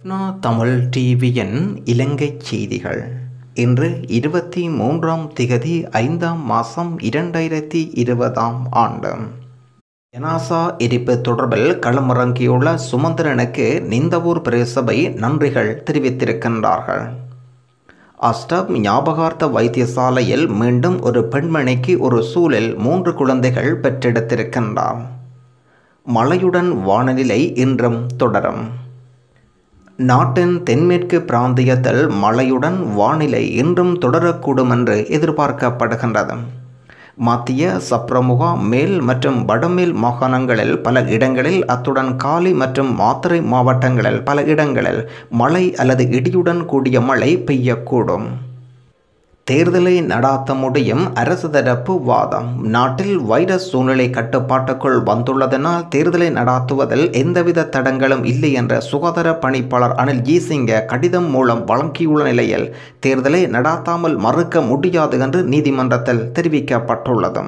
நா தமிழ் டிவியின் இலங்கை செய்திகள் இன்று இருபத்தி மூன்றாம் திகதி ஐந்தாம் மாதம் இரண்டாயிரத்தி இருபதாம் ஆண்டு ஜனாசா எரிப்பு தொடர்பில் களமிறங்கியுள்ள சுமந்திரனுக்கு நிந்தவூர் பிரதேசபை நன்றிகள் தெரிவித்திருக்கின்றார்கள் அஸ்டப் ஞாபகார்த்த வைத்தியசாலையில் மீண்டும் ஒரு பெண்மணிக்கு ஒரு சூழல் மூன்று குழந்தைகள் பெற்றெடுத்திருக்கின்றார் மழையுடன் வானநிலை இன்றும் தொடரும் நாட்டின் தென்மேற்கு பிராந்தியத்தில் மழையுடன் வானிலை இன்றும் தொடரக்கூடும் என்று எதிர்பார்க்கப்படுகின்றது மத்திய சப்ரமுகா மேல் மற்றும் வடமேல் மாகாணங்களில் பல இடங்களில் அத்துடன் காலி மற்றும் மாத்தறை மாவட்டங்களில் பல இடங்களில் மழை அல்லது இடியுடன் கூடிய மழை பெய்யக்கூடும் தேர்தலை நடாத்த முடியும் அரசு தரப்பு வாதம் நாட்டில் வைரஸ் சூழ்நிலை கட்டுப்பாட்டுக்குள் வந்துள்ளதனால் தேர்தலை நடாத்துவதில் எந்தவித தடங்களும் இல்லை என்ற சுகாதார பணிப்பாளர் அனில் ஜீசிங்க கடிதம் மூலம் வழங்கியுள்ள நிலையில் தேர்தலை நடாத்தாமல் மறுக்க முடியாது என்று நீதிமன்றத்தில் தெரிவிக்கப்பட்டுள்ளது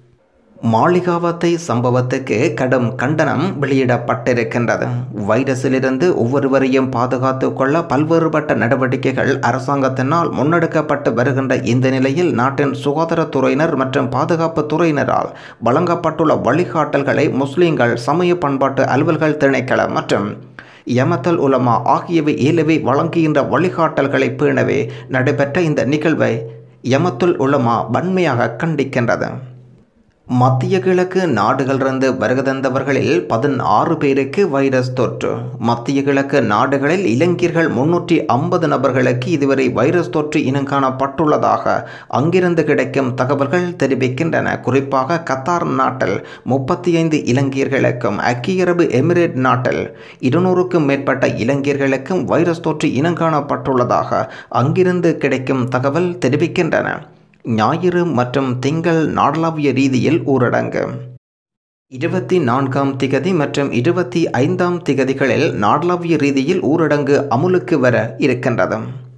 மாளிகாவத்தை சம்பவத்துக்கு கடும் கண்டனம் வெளியிடப்பட்டிருக்கின்றது வைரஸிலிருந்து ஒவ்வொருவரையும் பாதுகாத்து கொள்ள பல்வேறுபட்ட நடவடிக்கைகள் அரசாங்கத்தினால் முன்னெடுக்கப்பட்டு வருகின்ற இந்த நிலையில் நாட்டின் சுகாதாரத்துறையினர் மற்றும் பாதுகாப்பு துறையினரால் வழங்கப்பட்டுள்ள வழிகாட்டல்களை முஸ்லிம்கள் சமய பண்பாட்டு அலுவல்கள் திணைக்களம் மற்றும் யமத்தல் உலமா ஆகியவை ஏலவே வழங்குகின்ற வழிகாட்டல்களை பேணவே நடைபெற்ற இந்த நிகழ்வை யமத்துல் உலமா வன்மையாக கண்டிக்கின்றது மத்திய கிழக்கு நாடுகளிலிருந்து வருகை தந்தவர்களில் பதினாறு பேருக்கு வைரஸ் தொற்று மத்திய கிழக்கு நாடுகளில் இளைஞர்கள் முன்னூற்றி ஐம்பது நபர்களுக்கு இதுவரை வைரஸ் தொற்று இனங்காணப்பட்டுள்ளதாக அங்கிருந்து கிடைக்கும் தகவல்கள் தெரிவிக்கின்றன குறிப்பாக கத்தார் நாட்டில் முப்பத்தி ஐந்து இளைஞர்களுக்கும் ஐக்கிய அரபு எமிரேட் நாட்டில் இருநூறுக்கும் மேற்பட்ட இளைஞர்களுக்கும் வைரஸ் தொற்று இனங்காணப்பட்டுள்ளதாக அங்கிருந்து கிடைக்கும் தகவல் தெரிவிக்கின்றன ஞாயிறு மற்றும் திங்கள் நாடளாவிய ரீதியில் ஊரடங்கு இருபத்தி நான்காம் திகதி மற்றும் இருபத்தி ஐந்தாம் திகதிகளில் நாடளாவிய ரீதியில் ஊரடங்கு அமுலுக்கு வர இருக்கின்றது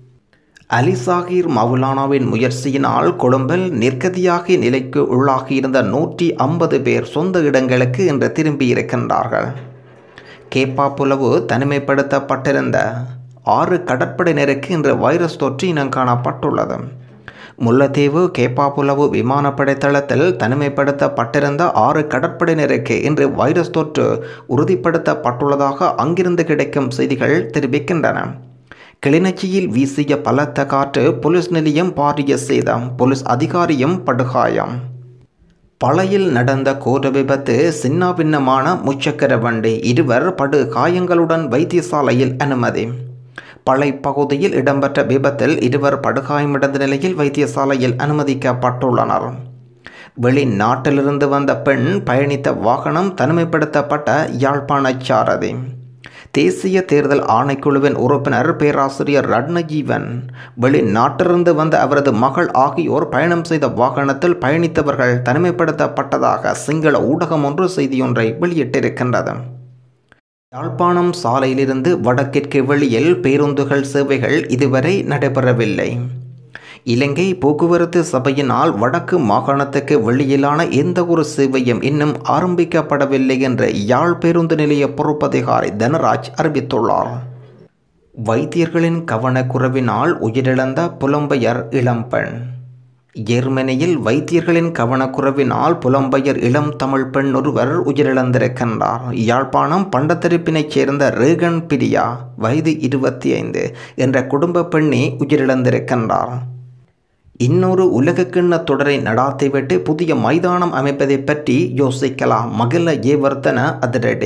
அலிசாகிர் மவுலானாவின் முயற்சியினால் கொழும்பில் நிர்கதியாகிய நிலைக்கு உள்ளாகியிருந்த நூற்றி ஐம்பது பேர் சொந்த இடங்களுக்கு இன்று திரும்பியிருக்கின்றார்கள் கேப்பா புலவு தனிமைப்படுத்தப்பட்டிருந்த ஆறு கடற்படையினருக்கு இன்று வைரஸ் தொற்று இனம் காணப்பட்டுள்ளது முல்லைத்தீவு கேப்பாப்புலவு விமானப்படை தளத்தில் தனிமைப்படுத்தப்பட்டிருந்த ஆறு கடற்படையினருக்கு இன்று வைரஸ் தொற்று உறுதிப்படுத்தப்பட்டுள்ளதாக அங்கிருந்து கிடைக்கும் செய்திகள் தெரிவிக்கின்றன கிளிநொச்சியில் வீசிய பலத்த காற்று போலீஸ் நிலையம் பாரிய சேதம் போலீஸ் அதிகாரியும் படுகாயம் பழையில் நடந்த கோர விபத்து சின்னாபின்னமான முச்சக்கர வண்டி இருவர் படு காயங்களுடன் வைத்தியசாலையில் அனுமதி பளை பகுதியில் இடம்பெற்ற விபத்தில் இருவர் படுகாயமடைந்த நிலையில் வைத்தியசாலையில் அனுமதிக்கப்பட்டுள்ளனர் வெளிநாட்டிலிருந்து வந்த பெண் பயணித்த வாகனம் தனிமைப்படுத்தப்பட்ட யாழ்ப்பாண சாரதி தேசிய தேர்தல் ஆணைக்குழுவின் உறுப்பினர் பேராசிரியர் ரட்னஜீவன் வெளிநாட்டிலிருந்து வந்த அவரது மகள் ஆகியோர் பயணம் செய்த வாகனத்தில் பயணித்தவர்கள் தனிமைப்படுத்தப்பட்டதாக சிங்கள ஊடகம் ஒன்று செய்தியொன்றை வெளியிட்டிருக்கின்றது யாழ்ப்பாணம் சாலையிலிருந்து வடக்கிற்கு வெளியில் பேருந்துகள் சேவைகள் இதுவரை நடைபெறவில்லை இலங்கை போக்குவரத்து சபையினால் வடக்கு மாகாணத்துக்கு வெளியிலான எந்த ஒரு சேவையும் இன்னும் ஆரம்பிக்கப்படவில்லை என்று யாழ் பேருந்து நிலைய பொறுப்பதிகாரி தனராஜ் அறிவித்துள்ளார் வைத்தியர்களின் கவனக்குறைவினால் உயிரிழந்த புலம்பெயர் இளம்பெண் ஜெர்மனியில் வைத்தியர்களின் கவனக்குறைவினால் புலம்பெயர் இளம் தமிழ் பெண் ஒருவர் உயிரிழந்திருக்கின்றார் யாழ்ப்பாணம் பண்டத்தரிப்பினைச் சேர்ந்த ரேகன் பிரியா வயது இருபத்தி ஐந்து என்ற குடும்ப பெண்ணே உயிரிழந்திருக்கின்றார் இன்னொரு உலகக்கிண்ண தொடரை நடாத்திவிட்டு புதிய மைதானம் அமைப்பதை பற்றி யோசிக்கலாம் மகிழ ஏவர்த்தன அதிரடி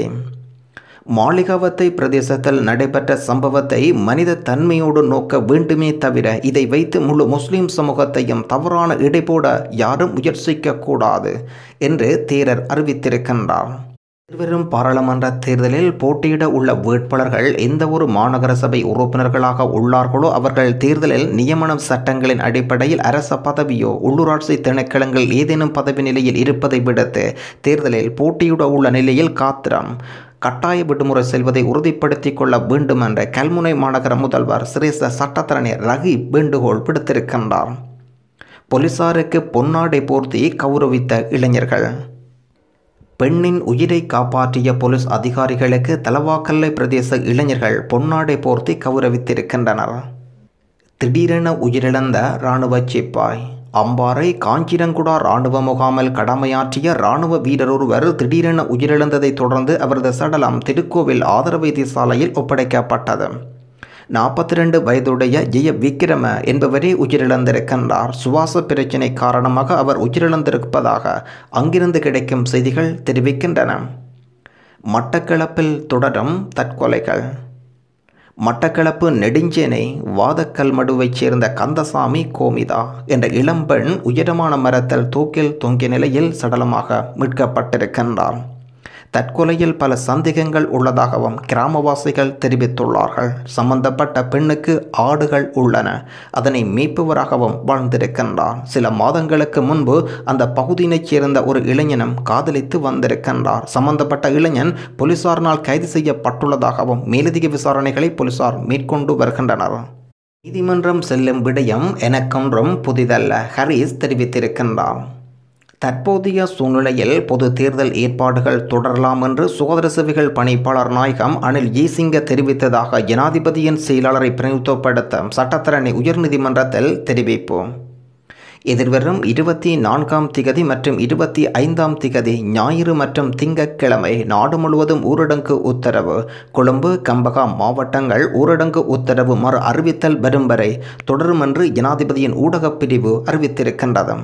மாளிகாவத்தை பிரதேசத்தில் நடைபெற்ற சம்பவத்தை மனித தன்மையோடு நோக்க வேண்டுமே தவிர இதை வைத்து முழு முஸ்லிம் சமூகத்தையும் தவறான இடைபோட யாரும் முயற்சிக்க கூடாது என்று தேரர் அறிவித்திருக்கின்றார் எதிர்வரும் பாராளுமன்ற தேர்தலில் போட்டியிட உள்ள வேட்பாளர்கள் எந்த ஒரு மாநகர சபை உறுப்பினர்களாக உள்ளார்களோ அவர்கள் தேர்தலில் நியமனம் சட்டங்களின் அடிப்படையில் அரச பதவியோ உள்ளூராட்சி திணைக்களங்கள் ஏதேனும் பதவி நிலையில் இருப்பதை விடுத்து தேர்தலில் போட்டியிட உள்ள நிலையில் காத்திரம் கட்டாய விடுமுறை செல்வதை உறுதிப்படுத்திக் கொள்ள வேண்டும் என்ற கல்முனை மாநகர முதல்வர் சிரேச சட்டத்தரணி ரகி வேண்டுகோள் விடுத்திருக்கின்றார் போலீசாருக்கு பொன்னாடை போர்த்தி கௌரவித்த இளைஞர்கள் பெண்ணின் உயிரை காப்பாற்றிய போலீஸ் அதிகாரிகளுக்கு தலவாக்கல்லை பிரதேச இளைஞர்கள் பொன்னாடை போர்த்தி கௌரவித்திருக்கின்றனர் திடீரென உயிரிழந்த இராணுவ சிப்பாய் அம்பாறை காஞ்சிரங்குடா இராணுவ முகாமில் கடமையாற்றிய இராணுவ வீரர் ஒருவர் திடீரென உயிரிழந்ததைத் தொடர்ந்து அவரது சடலம் திருக்கோவில் ஆதர வைத்தியசாலையில் ஒப்படைக்கப்பட்டது நாற்பத்தி ரெண்டு வயதுடைய ஜெய விக்ரம என்பவரே உயிரிழந்திருக்கின்றார் சுவாச பிரச்சினை காரணமாக அவர் உயிரிழந்திருப்பதாக அங்கிருந்து கிடைக்கும் செய்திகள் தெரிவிக்கின்றன மட்டக்களப்பில் தொடரும் தற்கொலைகள் மட்டக்களப்பு நெடுஞ்சேனை வாதக்கல்மடுவைச் சேர்ந்த கந்தசாமி கோமிதா என்ற இளம்பெண் உயரமான மரத்தில் தூக்கில் தொங்கிய நிலையில் சடலமாக மீட்கப்பட்டிருக்கின்றார் தற்கொலையில் பல சந்தேகங்கள் உள்ளதாகவும் கிராமவாசிகள் தெரிவித்துள்ளார்கள் சம்பந்தப்பட்ட பெண்ணுக்கு ஆடுகள் உள்ளன அதனை மீட்பவராகவும் வாழ்ந்திருக்கின்றார் சில மாதங்களுக்கு முன்பு அந்த பகுதியினைச் சேர்ந்த ஒரு இளைஞனும் காதலித்து வந்திருக்கின்றார் சம்பந்தப்பட்ட இளைஞன் போலீசாரினால் கைது செய்யப்பட்டுள்ளதாகவும் மேலதிக விசாரணைகளை போலீசார் மேற்கொண்டு வருகின்றனர் நீதிமன்றம் செல்லும் விடயம் எனக்கொன்றும் புதிதல்ல ஹரீஸ் தெரிவித்திருக்கின்றார் தற்போதைய சூழ்நிலையில் பொது தேர்தல் ஏற்பாடுகள் தொடரலாம் என்று சுகாதார சேவைகள் பணிப்பாளர் நாயகம் அனில் ஜெய்சிங்க தெரிவித்ததாக ஜனாதிபதியின் செயலாளரை பிரதிநிதித்துவப்படுத்த சட்டத்தரணி உயர்நீதிமன்றத்தில் தெரிவிப்போம் எதிர்வரும் இருபத்தி நான்காம் திகதி மற்றும் இருபத்தி ஐந்தாம் திகதி ஞாயிறு மற்றும் திங்கட்கிழமை நாடு முழுவதும் ஊரடங்கு உத்தரவு கொழும்பு கம்பகா மாவட்டங்கள் ஊரடங்கு உத்தரவு மறு அறிவித்தல் வரும் வரை தொடரும் என்று ஜனாதிபதியின் ஊடகப் பிரிவு அறிவித்திருக்கின்றது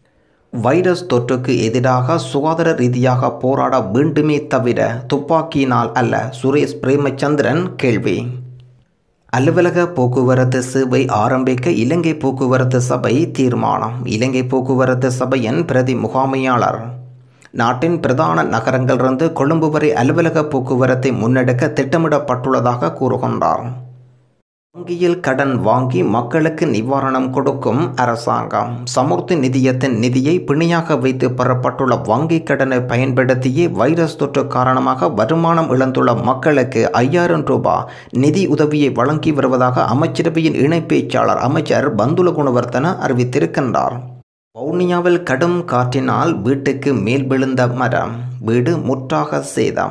வைரஸ் தொற்றுக்கு எதிராக சுகாதார ரீதியாக போராட வேண்டுமே தவிர துப்பாக்கியினால் அல்ல சுரேஷ் பிரேமச்சந்திரன் கேள்வி அலுவலக போக்குவரத்து சேவை ஆரம்பிக்க இலங்கை போக்குவரத்து சபை தீர்மானம் இலங்கை போக்குவரத்து சபையின் பிரதி முகாமையாளர் நாட்டின் பிரதான நகரங்களிலிருந்து கொழும்பு வரை அலுவலக போக்குவரத்தை முன்னெடுக்க திட்டமிடப்பட்டுள்ளதாக கூறுகின்றார் வங்கியில் கடன் வாங்கி மக்களுக்கு நிவாரணம் கொடுக்கும் அரசாங்கம் சமுர்த்தி நிதியத்தின் நிதியை பிணையாக வைத்து பெறப்பட்டுள்ள வங்கி கடனை பயன்படுத்தியே வைரஸ் தொற்று காரணமாக வருமானம் இழந்துள்ள மக்களுக்கு ஐயாயிரம் ரூபாய் நிதி உதவியை வழங்கி வருவதாக அமைச்சரவையின் இணை பேச்சாளர் அமைச்சர் பந்துல குணவர்த்தன அறிவித்திருக்கின்றார் வவுனியாவில் கடும் காற்றினால் வீட்டுக்கு மேல் விழுந்த மரம் வீடு முற்றாக சேதம்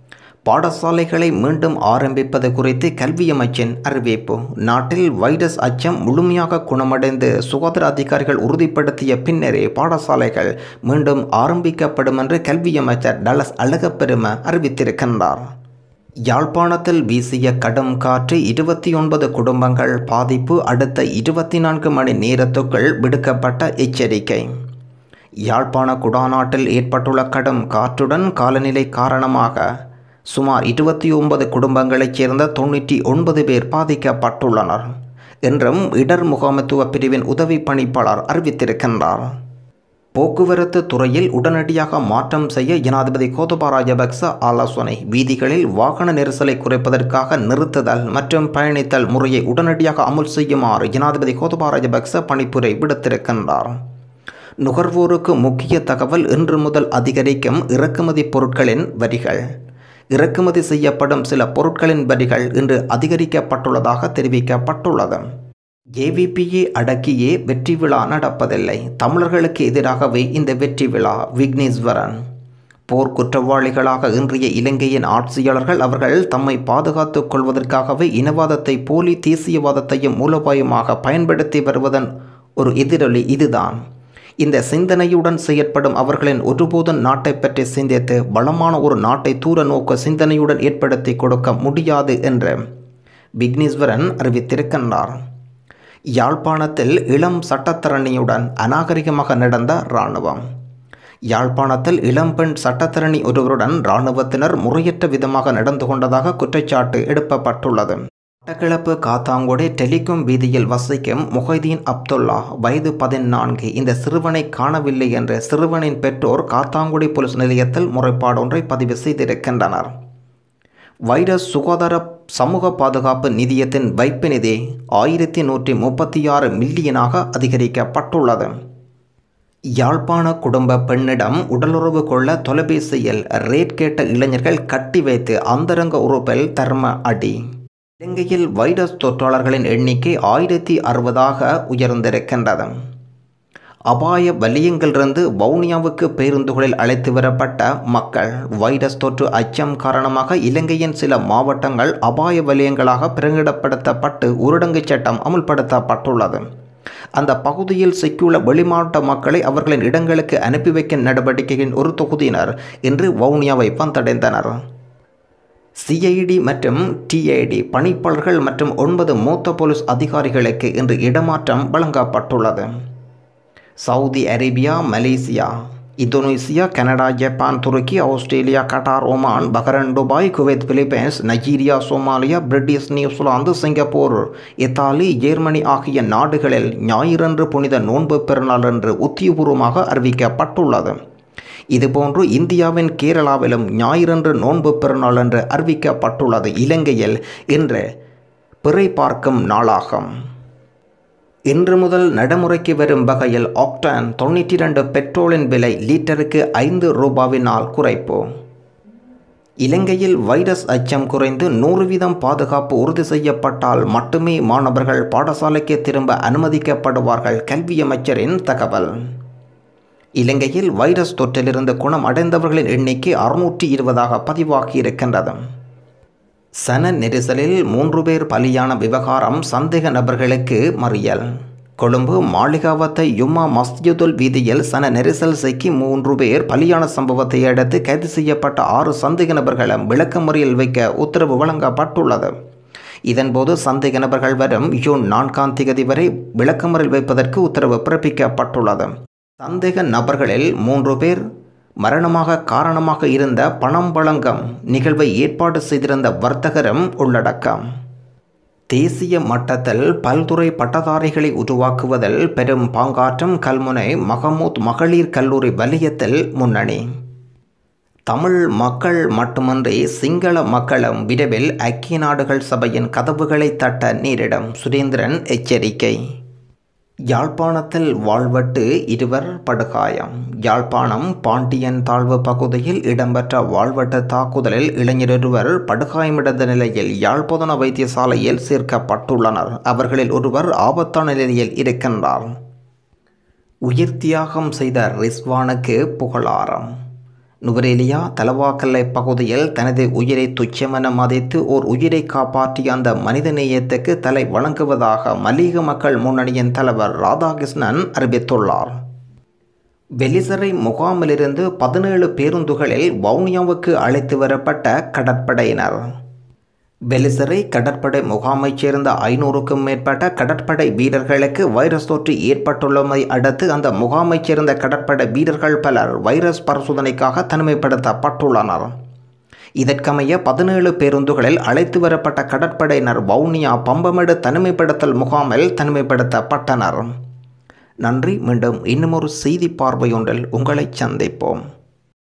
பாடசாலைகளை மீண்டும் ஆரம்பிப்பது குறித்து கல்வி அமைச்சின் அறிவிப்பு நாட்டில் வைரஸ் அச்சம் முழுமையாக குணமடைந்து சுகாதார அதிகாரிகள் உறுதிப்படுத்திய பின்னரே பாடசாலைகள் மீண்டும் ஆரம்பிக்கப்படும் என்று கல்வி அமைச்சர் டலஸ் அழகப்பெரும அறிவித்திருக்கின்றார் யாழ்ப்பாணத்தில் வீசிய கடும் காற்று இருபத்தி ஒன்பது குடும்பங்கள் பாதிப்பு அடுத்த இருபத்தி நான்கு மணி நேரத்துக்குள் விடுக்கப்பட்ட எச்சரிக்கை யாழ்ப்பாண குடாநாட்டில் ஏற்பட்டுள்ள கடும் காற்றுடன் காலநிலை காரணமாக சுமார் இருபத்தி ஒன்பது குடும்பங்களைச் சேர்ந்த தொண்ணூற்றி ஒன்பது பேர் பாதிக்கப்பட்டுள்ளனர் என்றும் இடர் முகாமைத்துவ பிரிவின் உதவி பணிப்பாளர் அறிவித்திருக்கின்றார் போக்குவரத்து துறையில் உடனடியாக மாற்றம் செய்ய ஜனாதிபதி கோதபா ராஜபக்ச ஆலோசனை வீதிகளில் வாகன நெரிசலை குறைப்பதற்காக நிறுத்துதல் மற்றும் பயணித்தல் முறையை உடனடியாக அமுல் செய்யுமாறு ஜனாதிபதி கோதபா ராஜபக்ச பணிப்புரை விடுத்திருக்கின்றார் நுகர்வோருக்கு முக்கிய தகவல் இன்று முதல் அதிகரிக்கும் இறக்குமதி பொருட்களின் வரிகள் இறக்குமதி செய்யப்படும் சில பொருட்களின் வரிகள் இன்று அதிகரிக்கப்பட்டுள்ளதாக தெரிவிக்கப்பட்டுள்ளது ஏவிபியை அடக்கியே வெற்றி விழா நடப்பதில்லை தமிழர்களுக்கு எதிராகவே இந்த வெற்றி விழா விக்னேஸ்வரன் போர் குற்றவாளிகளாக இன்றைய இலங்கையின் ஆட்சியாளர்கள் அவர்கள் தம்மை பாதுகாத்துக் கொள்வதற்காகவே இனவாதத்தை போலி தேசியவாதத்தையும் மூலோபாயமாக பயன்படுத்தி வருவதன் ஒரு எதிரொலி இதுதான் இந்த சிந்தனையுடன் செயற்படும் அவர்களின் ஒருபோதும் நாட்டை பற்றி சிந்தித்து வளமான ஒரு நாட்டை தூர நோக்க சிந்தனையுடன் ஏற்படுத்தி கொடுக்க முடியாது என்று விக்னேஸ்வரன் அறிவித்திருக்கின்றார் யாழ்ப்பாணத்தில் இளம் சட்டத்தரணியுடன் அநாகரிகமாக நடந்த இராணுவம் யாழ்ப்பாணத்தில் இளம்பெண் சட்டத்தரணி ஒருவருடன் இராணுவத்தினர் முறையற்ற விதமாக நடந்து கொண்டதாக குற்றச்சாட்டு எடுக்கப்பட்டுள்ளது மட்டக்களப்பு காத்தாங்குடி டெலிகாம் வீதியில் வசிக்கும் முஹைதீன் அப்துல்லா வயது பதினான்கு இந்த சிறுவனை காணவில்லை என்று சிறுவனின் பெற்றோர் காத்தாங்குடி போலீஸ் நிலையத்தில் முறைப்பாடு ஒன்றை பதிவு செய்திருக்கின்றனர் வைரஸ் சுகாதார சமூக பாதுகாப்பு நிதியத்தின் வைப்பு நிதி ஆயிரத்தி நூற்றி முப்பத்தி ஆறு மில்லியனாக அதிகரிக்கப்பட்டுள்ளது யாழ்ப்பாண குடும்ப பெண்ணிடம் உடலுறவு கொள்ள தொலைபேசியில் ரேட் கேட்ட இளைஞர்கள் கட்டி வைத்து அந்தரங்க உறுப்பில் தர்ம அடி இலங்கையில் வைரஸ் தொற்றாளர்களின் எண்ணிக்கை ஆயிரத்தி அறுபதாக உயர்ந்திருக்கின்றது அபாய வலயங்களிலிருந்து வவுனியாவுக்கு பேருந்துகளில் அழைத்து வரப்பட்ட மக்கள் வைரஸ் தொற்று அச்சம் காரணமாக இலங்கையின் சில மாவட்டங்கள் அபாய வலயங்களாக பிரகடப்படுத்தப்பட்டு ஊரடங்கு சட்டம் அமுல்படுத்தப்பட்டுள்ளது அந்த பகுதியில் சிக்கியுள்ள வெளிமாவட்ட மக்களை அவர்களின் இடங்களுக்கு அனுப்பி வைக்கும் நடவடிக்கையின் ஒரு தொகுதியினர் இன்று வவுனியாவை வந்தடைந்தனர் சிஐடி மற்றும் டிஐடி பணிப்பாளர்கள் மற்றும் ஒன்பது மூத்த போலீஸ் அதிகாரிகளுக்கு இன்று இடமாற்றம் வழங்கப்பட்டுள்ளது Saudi Arabia Malaysia Indonesia Canada Japan துருக்கி Australia Qatar Oman Bahrain Dubai Kuwait Philippines Nigeria Somalia British New Zealand Singapore Italy Germany ஆகிய நாடுகளில் ஞாயிறன்று புனித நோன்பு பெருநாள் என்று உத்தியபூர்வமாக அறிவிக்கப்பட்டுள்ளது இதுபோன்று இந்தியாவின் கேரளாவிலும் ஞாயிறன்று நோன்பு பெருநாள் என்று அறிவிக்கப்பட்டுள்ளது இலங்கையில் இன்று பிறை பார்க்கும் நாளாகும் இன்று முதல் நடைமுறைக்கு வரும் வகையில் ஆக்டான் தொண்ணூற்றி ரெண்டு பெட்ரோலின் விலை லீட்டருக்கு ஐந்து ரூபாவினால் குறைப்பு இலங்கையில் வைரஸ் அச்சம் குறைந்து நூறு வீதம் பாதுகாப்பு உறுதி செய்யப்பட்டால் மட்டுமே மாணவர்கள் பாடசாலைக்கு திரும்ப அனுமதிக்கப்படுவார்கள் கல்வி அமைச்சரின் தகவல் இலங்கையில் வைரஸ் தொற்றிலிருந்து குணம் அடைந்தவர்களின் எண்ணிக்கை அறுநூற்றி இருபதாக பதிவாகி இருக்கின்றது சன நெரிசலில் மூன்று பேர் பலியான விவகாரம் சந்தேக நபர்களுக்கு மறியல் கொழும்பு மாளிகாவத்தை யும்மா மஸ்ஜிதுல் வீதியில் சன நெரிசல் சிக்கி மூன்று பேர் பலியான சம்பவத்தை அடுத்து கைது செய்யப்பட்ட ஆறு சந்தேக நபர்களும் விளக்கமறியல் வைக்க உத்தரவு வழங்கப்பட்டுள்ளது இதன்போது சந்தேக நபர்கள் வரும் ஜூன் நான்காம் தேதி வரை விளக்கமறியல் வைப்பதற்கு உத்தரவு பிறப்பிக்கப்பட்டுள்ளது சந்தேக நபர்களில் மூன்று பேர் மரணமாக காரணமாக இருந்த பணம் வழங்கும் நிகழ்வை ஏற்பாடு செய்திருந்த வர்த்தகரும் உள்ளடக்கம் தேசிய மட்டத்தில் பல்துறை பட்டதாரிகளை உருவாக்குவதில் பெரும் பாங்காற்றும் கல்முனை மகமூத் மகளிர் கல்லூரி வலயத்தில் முன்னணி தமிழ் மக்கள் மட்டுமன்றி சிங்கள மக்களும் விரைவில் ஐக்கிய நாடுகள் சபையின் கதவுகளை தட்ட நேரிடும் சுரேந்திரன் எச்சரிக்கை யாழ்ப்பாணத்தில் வாழ்வட்டு இருவர் படுகாயம் யாழ்ப்பாணம் பாண்டியன் தாழ்வு பகுதியில் இடம்பெற்ற வாழ்வட்டு தாக்குதலில் இளைஞரொருவர் படுகாயமடைந்த நிலையில் யாழ்ப்பாண வைத்தியசாலையில் சேர்க்கப்பட்டுள்ளனர் அவர்களில் ஒருவர் ஆபத்தான நிலையில் இருக்கின்றார் உயிர் தியாகம் செய்த ரிஸ்வானுக்கு புகழாரம் நுவரேலியா தலவாக்கல்லை பகுதியில் தனது உயிரை துச்சமென மதித்து ஓர் உயிரை காப்பாற்றிய அந்த மனித நேயத்துக்கு தலை வணங்குவதாக மல்லிக மக்கள் முன்னணியின் தலைவர் ராதாகிருஷ்ணன் அறிவித்துள்ளார் வெலிசரை முகாமிலிருந்து பதினேழு பேருந்துகளில் வவுனியாவுக்கு அழைத்து வரப்பட்ட கடற்படையினர் வெலிசரை கடற்படை முகாமைச் சேர்ந்த ஐநூறுக்கும் மேற்பட்ட கடற்படை வீரர்களுக்கு வைரஸ் தொற்று ஏற்பட்டுள்ளமை அடுத்து அந்த முகாமைச் சேர்ந்த கடற்படை வீரர்கள் பலர் வைரஸ் பரிசோதனைக்காக தனிமைப்படுத்தப்பட்டுள்ளனர் இதற்கமைய பதினேழு பேருந்துகளில் அழைத்து வரப்பட்ட கடற்படையினர் வவுனியா பம்பமேடு தனிமைப்படுத்தல் முகாமில் தனிமைப்படுத்தப்பட்டனர் நன்றி மீண்டும் இன்னுமொரு செய்தி பார்வையொன்றில் உங்களை சந்திப்போம்